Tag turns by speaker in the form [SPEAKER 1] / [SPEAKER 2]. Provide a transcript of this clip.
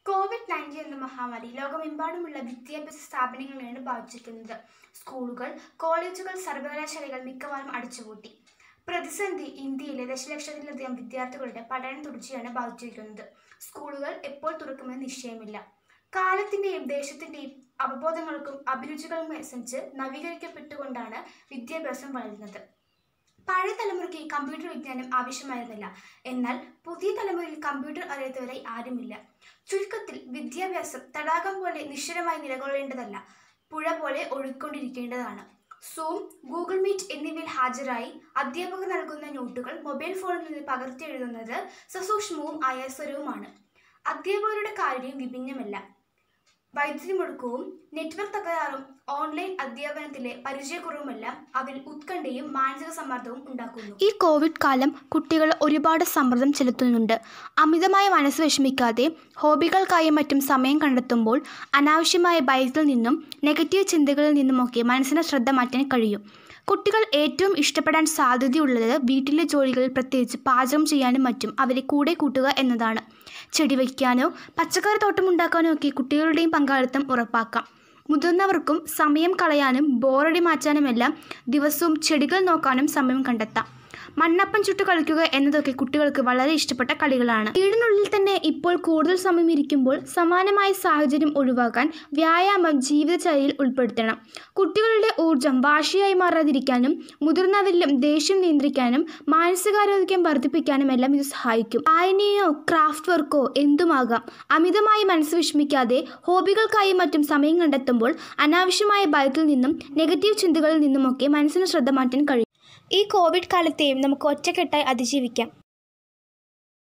[SPEAKER 1] Covid nineteen എന്ന മഹാമാരി ലോകമെമ്പാടുമുള്ള വിദ്യാഭ്യാസ സ്ഥാപനങ്ങളെയാണ് ബാധിച്ചിരിക്കുന്നത് സ്കൂളുകൾ കോളേജുകൾ സർവകലാശാലകൾ മിക്കവാറും അടച്ചുപൂട്ടി പ്രതിസന്ധി ഇന്ത്യയിലെ ദശലക്ഷത്തിലധികം വിദ്യാർത്ഥികളുടെ പഠന തുടർച്ചയാണ് ബാധിച്ചിരിക്കുന്നത് സ്കൂളുകൾ എപ്പോൾ തുറക്കുമെന്ന് നിശ്ചയമില്ല കാലത്തിൻ്റെയും ദേശത്തിൻ്റെയും അവബോധങ്ങൾക്കും അഭിരുചികൾക്കും അനുസരിച്ച് നവീകരിക്കപ്പെട്ടുകൊണ്ടാണ് വിദ്യാഭ്യാസം വളരുന്നത് പഴയ തലമുറയ്ക്ക് കമ്പ്യൂട്ടർ വിജ്ഞാനം ആവശ്യമായിരുന്നില്ല എന്നാൽ പുതിയ തലമുറയിൽ കമ്പ്യൂട്ടർ അറിയാത്തവരായി ആരുമില്ല ചുരുക്കത്തിൽ വിദ്യാഭ്യാസം തടാകം പോലെ നിശ്ചലമായി നിലകൊള്ളേണ്ടതല്ല പുഴ പോലെ ഒഴുക്കൊണ്ടിരിക്കേണ്ടതാണ് സൂം ഗൂഗിൾ മീറ്റ് എന്നിവയിൽ ഹാജരായി അധ്യാപകർ നൽകുന്ന നോട്ടുകൾ മൊബൈൽ ഫോണിൽ നിന്ന് പകർത്തി എഴുതുന്നത് സസൂക്ഷ്മവും ആയാസരവുമാണ് അധ്യാപകരുടെ കാര്യം വിഭിന്നമല്ല വൈദ്യുതി മുടക്കവും നെറ്റ്വർക്ക് തകരാറും ഓൺലൈൻ അധ്യാപനത്തിലെ പരിചയക്കുറവുമെല്ലാം അവരിൽ ഉത്കണ്ഠയും മാനസിക സമ്മർദ്ദവും ഉണ്ടാക്കുന്നു ഈ കോവിഡ് കാലം കുട്ടികൾ ഒരുപാട് സമ്മർദ്ദം ചെലുത്തുന്നുണ്ട് അമിതമായ മനസ്സ് വിഷമിക്കാതെ ഹോബികൾക്കായും മറ്റും സമയം കണ്ടെത്തുമ്പോൾ അനാവശ്യമായ ഭയത്തിൽ നിന്നും നെഗറ്റീവ് ചിന്തകളിൽ നിന്നുമൊക്കെ മനസ്സിന് ശ്രദ്ധ മാറ്റാൻ കഴിയും കുട്ടികൾ ഏറ്റവും ഇഷ്ടപ്പെടാൻ സാധ്യതയുള്ളത് വീട്ടിലെ ജോലികളിൽ പ്രത്യേകിച്ച് പാചകം ചെയ്യാനും മറ്റും അവരെ കൂടെ കൂട്ടുക എന്നതാണ് ചെടി വയ്ക്കാനോ പച്ചക്കറി തോട്ടമുണ്ടാക്കാനോ ഒക്കെ കുട്ടികളുടെയും പങ്കാളിത്തം ഉറപ്പാക്കാം മുതിർന്നവർക്കും സമയം കളയാനും ബോറടി മാറ്റാനുമെല്ലാം ദിവസവും ചെടികൾ നോക്കാനും സമയം കണ്ടെത്താം മണ്ണപ്പം ചുട്ടു കളിക്കുക എന്നതൊക്കെ കുട്ടികൾക്ക് വളരെ ഇഷ്ടപ്പെട്ട കളികളാണ് വീടിനുള്ളിൽ തന്നെ ഇപ്പോൾ കൂടുതൽ സമയം ഇരിക്കുമ്പോൾ സമാനമായ സാഹചര്യം ഒഴിവാക്കാൻ വ്യായാമം ജീവിതചര്യയിൽ ഉൾപ്പെടുത്തണം കുട്ടികളുടെ ഊർജം വാശിയായി മാറാതിരിക്കാനും മുതിർന്നവരിലും ദേഷ്യം നിയന്ത്രിക്കാനും മാനസികാരോഗ്യം വർദ്ധിപ്പിക്കാനും എല്ലാം ഇത് സഹായിക്കും വായനയോ ക്രാഫ്റ്റ് വർക്കോ എന്തുമാകാം അമിതമായി മനസ്സ് വിഷമിക്കാതെ ഹോബികൾക്കായി മറ്റും സമയം കണ്ടെത്തുമ്പോൾ അനാവശ്യമായ ഭയത്തിൽ നിന്നും നെഗറ്റീവ് ചിന്തകളിൽ നിന്നുമൊക്കെ മനസ്സിന് ശ്രദ്ധ മാറ്റാൻ കഴിയും ഈ കോവിഡ് കാലത്തെയും നമുക്ക് ഒറ്റക്കെട്ടായി അതിജീവിക്കാം